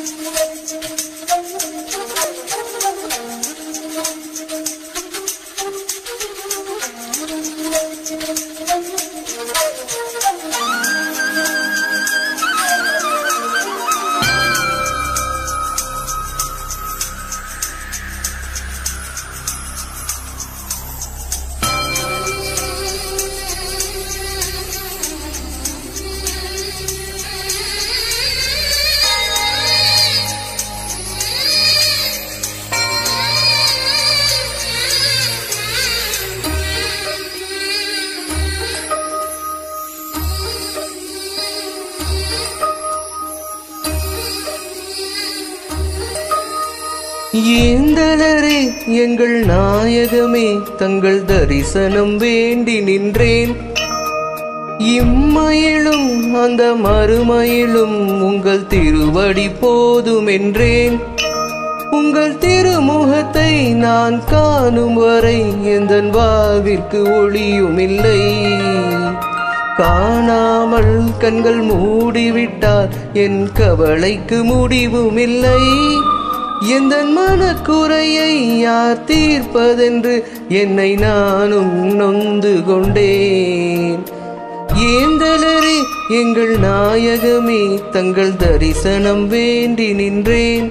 ஏந்தலரே எங்கள் நாயகமே தங்கள் தரிசனம் வேண்டி நின்றேன் இம்மையிலும் அந்த மறுமையிலும் உங்கள் திருவடி போதும் என்றேன் உங்கள் திருமுகத்தை நான் காணும் வரை எந்த வாழ்விற்கு ஒளியும் இல்லை காணாமல் கண்கள் மூடிவிட்டால் என் கவலைக்கு முடிவும் இல்லை எந்த மனக்குறையை யார் தீர்ப்பதென்று என்னை நானும் நொந்து கொண்டேன் ஏந்தலரே எங்கள் நாயகமே தங்கள் தரிசனம் வேண்டி நின்றேன்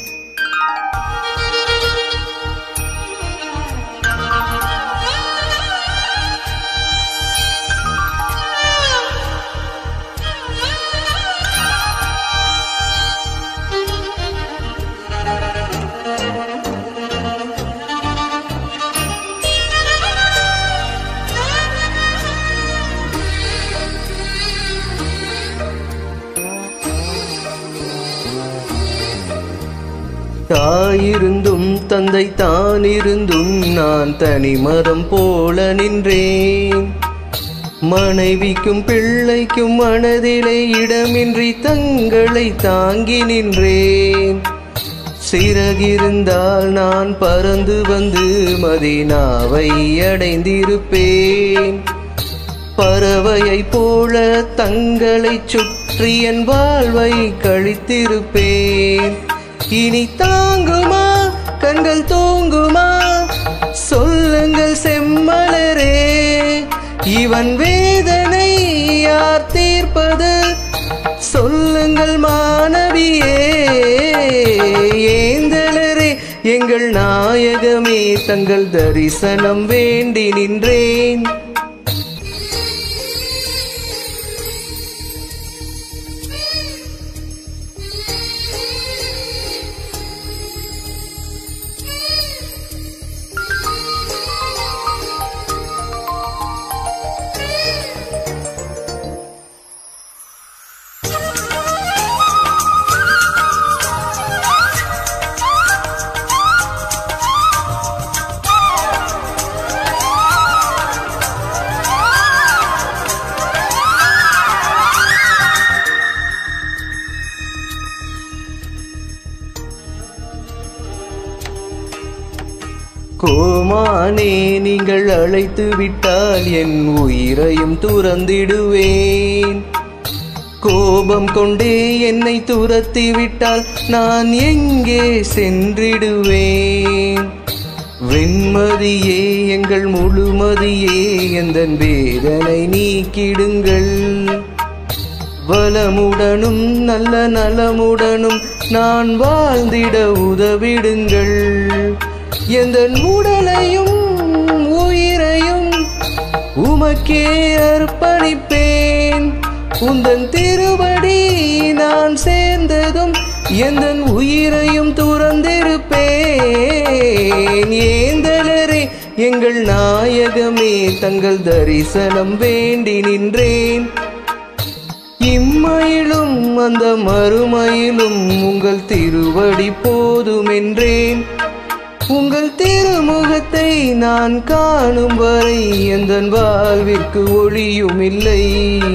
தாயிருந்தும் தந்தை தானிருந்தும் நான் தனிமரம் போல நின்றேன் மனைவிக்கும் பிள்ளைக்கும் மனதிலே இடமின்றி தங்களை தாங்கி நின்றேன் சிறகிருந்தால் நான் பறந்து வந்து மதினாவை அடைந்திருப்பேன் பறவையைப் போல தங்களை சுற்றி என் வாழ்வை கழித்திருப்பேன் இனி தாங்குமா கண்கள் தூங்குமா சொல்லுங்கள் செம்மலரே இவன் வேதனை யார் தீர்ப்பது சொல்லுங்கள் மாணவியே ஏந்தலரே எங்கள் நாயகமே தங்கள் தரிசனம் வேண்டி நின்றேன் கோமானே நீங்கள் அழைத்து விட்டால் என் உயிரையும் துறந்திடுவேன் கோபம் கொண்டே என்னை துரத்தி விட்டால் நான் எங்கே சென்றிடுவேன் வெண்மதியே எங்கள் முழுமதியே எந்த வேதனை நீக்கிடுங்கள் வளமுடனும் நல்ல நலமுடனும் நான் வாழ்ந்திட உதவிடுங்கள் எந்த உடலையும் உயிரையும் உமக்கே அர்ப்பணிப்பேன் உந்தன் திருவடி நான் சேர்ந்ததும் எந்த உயிரையும் துறந்திருப்பேன் ஏந்தலரே எங்கள் நாயகமே தங்கள் தரிசனம் வேண்டி நின்றேன் இம்மையிலும் அந்த மறுமையிலும் உங்கள் திருவடி போதுமென்றேன் உங்கள் திருமுகத்தை நான் காணும் வரை எந்த வாழ்விற்கு ஒளியும் இல்லை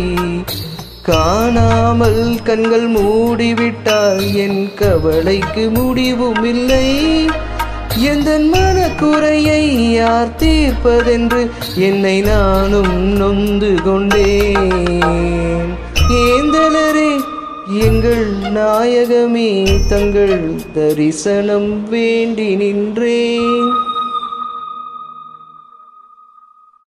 காணாமல் கண்கள் மூடிவிட்டால் என் கவலைக்கு முடிவும் இல்லை எந்த மனக்குறையை யார் தீர்ப்பதென்று என்னை நானும் நொந்து கொண்டேன் ஏந்தலரே எங்கள் நாயகமே தங்கள் தரிசனம் வேண்டி நின்றேன்